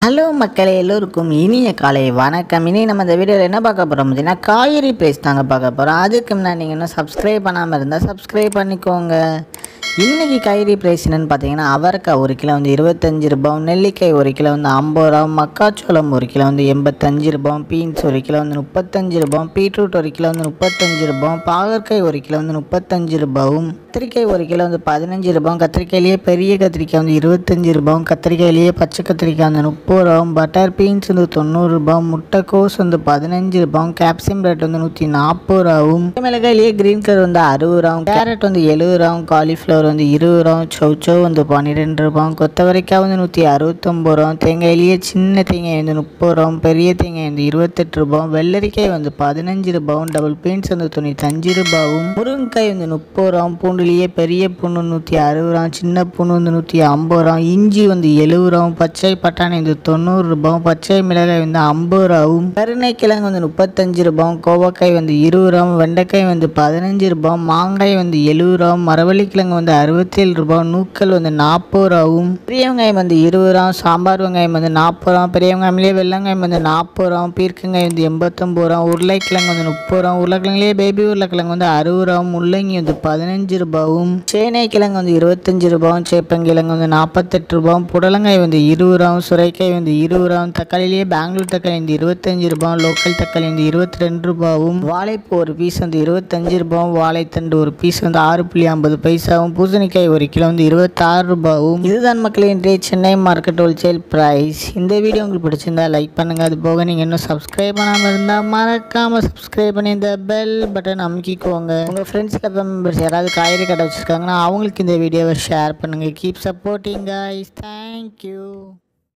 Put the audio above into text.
hello மக்களே எல்லோருக்கும் இனிய காலை வணக்கம் இனி நம்ம இந்த வீடியோவில் என்ன பார்க்க போகிறோம் அப்படின்னா காய்கறி ப்ரைஸ் தாங்க பார்க்க போகிறோம் அதுக்கு முன்னாடி நீங்கள் இன்னும் சப்ஸ்கிரைப் பண்ணாமல் இருந்தால் சப்ஸ்கிரைப் பண்ணிக்கோங்க இன்றைக்கி காய்கறி ப்ரைஸ் என்னென்னு பார்த்தீங்கன்னா அவரைக்காய் ஒரு கிலோ வந்து இருபத்தஞ்சி ரூபாய் நெல்லிக்காய் ஒரு கிலோ வந்து ஐம்பது ரூபா மக்காச்சோளம் ஒரு கிலோ வந்து எண்பத்தஞ்சு ரூபாய் பீன்ஸ் ஒரு கிலோ வந்து முப்பத்தஞ்சு ரூபாய் பீட்ரூட் ஒரு கிலோ வந்து முப்பத்தஞ்சு ரூபாய் பாகற்காய் ஒரு கிலோ வந்து முப்பத்தஞ்சு ரூபாயும் கத்திரிக்காய் ஒரு கிலோ வந்து பதினஞ்சு ரூபாய் கத்திரிக்காயிலேயே பெரிய கத்திரிக்காய் வந்து இருபத்தஞ்சி ரூபாயும் கத்திரிக்காயிலேயே பச்சை கத்திரிக்காய் வந்து முப்பது ரூபாயும் பட்டர் பீன்ஸ் வந்து தொண்ணூறு ரூபாய் முட்டைக்கோஸ் வந்து பதினஞ்சு ரூபாயும் கேப்சியம் ரேட் வந்து நூற்றி நாற்பது ரூபாயும் மிளகாயிலேயே கிரீன் கலர் வந்து அறுபது ரூபாயும் கேரட் வந்து எழுபது ரூபாயும் காலிஃப்ளவர் வந்து இருபது ரூபாயும் சௌச்சோ வந்து பன்னிரெண்டு ரூபாயும் கொத்தவரைக்காய் வந்து நூற்றி அறுபத்தொம்பது ரூபாயும் தேங்காயிலேயே சின்ன தேங்காய் வந்து முப்பது ரூபாயும் பெரிய தேங்காய் வந்து இருபத்தெட்டு ரூபாயும் வெள்ளரிக்காய் வந்து பதினஞ்சு ரூபாயும் டபுள் பீன்ஸ் வந்து தொண்ணூத்தஞ்சு ரூபாயும் முருங்கைக்காய் வந்து முப்பது ரூபாயும் பூண்டுலேயே பெரிய பூண்டு நூற்றி அறுபது ரூபாயும் சின்ன பூண்டு வந்து நூற்றி ஐம்பது ரூபாயும் இஞ்சி வந்து எழுபது ரூபாயும் பச்சை பட்டாணி வந்து தொண்ணூறு ரூபாயும் பச்சை மிளகாய் வந்து ஐம்பது ரூபாயும் கருணைக்கிழங்கு வந்து முப்பத்தஞ்சு ரூபாயும் கோவக்காய் வந்து இருபது ரூபாயும் வெண்டைக்காய் வந்து பதினஞ்சு ரூபாயும் மாங்காய் வந்து எழுபது ரூபாயும் மரவள்ளிக்கிழங்கு வந்து அறுபத்தேழு ரூபாயும் நூக்கல் வந்து நாற்பது ரூபாயும் பெரிய வெங்காயம் வந்து இருபது ரூபாயும் சாம்பார் வெங்காயம் வந்து நாற்பது ரூபாயும் பெரிய வெங்காயம்லேயே வெள்ளங்காயம் வந்து நாற்பது ரூபாயும் பீர்க்கங்காய் வந்து எண்பத்தொம்பது ரூபாயும் உருளைக்கிழங்கு வந்து முப்பது ரூபாயும் உருளைக்கிழங்குலேயே பேபி உருளைக்கிழங்கு வந்து அறுபது ரூபாயும் முள்ளங்கி வந்து பதினஞ்சு ரூபாயும் சேனை கிழங்கு வந்து இருபத்தஞ்சு ரூபாயும் சேப்பங்கிழங்கு வந்து நாற்பத்தெட்டு ரூபாயும் புடலங்காய் வந்து இருபது ரூபாயும் சுரைக்காய் வந்து இருபது ரூபாயும் தக்காளிலேயே பெங்களூர் தக்காளி வந்து இருபத்தஞ்சு ரூபாயும் லோக்கல் தக்காளி வந்து இருபத்தி ரெண்டு ரூபாயும் வாழைப்பூ ஒரு பீஸ் வந்து இருபத்தஞ்சு ரூபாயும் வாழைத்தண்டு ஒரு பீஸ் வந்து ஆறு புள்ளி ஐம்பது பைசாவும் பூசணிக்காய் ஒரு கிலோ வந்து இருபத்தாறு ரூபாயும் இதுதான் மக்களே இன்றைய சென்னை மார்க்கெட் ஹோல்சேல் ப்ரைஸ் இந்த வீடியோ உங்களுக்கு பிடிச்சிருந்தா லைக் பண்ணுங்கள் அது போக நீங்கள் இன்னும் சப்ஸ்கிரைப் பண்ணாமல் இருந்தால் மறக்காமல் சப்ஸ்கிரைப் பண்ணி இந்த பெல் பட்டன் அமுக்கிக்கோங்க உங்கள் ஃப்ரெண்ட்ஸ் கிளப் மெம்பர்ஸ் யாராவது காய்கறி கடை வச்சுருக்காங்கன்னா அவங்களுக்கு இந்த வீடியோவை ஷேர் பண்ணுங்கள் கீப் சப்போர்ட்டிங் guys தேங்க்யூ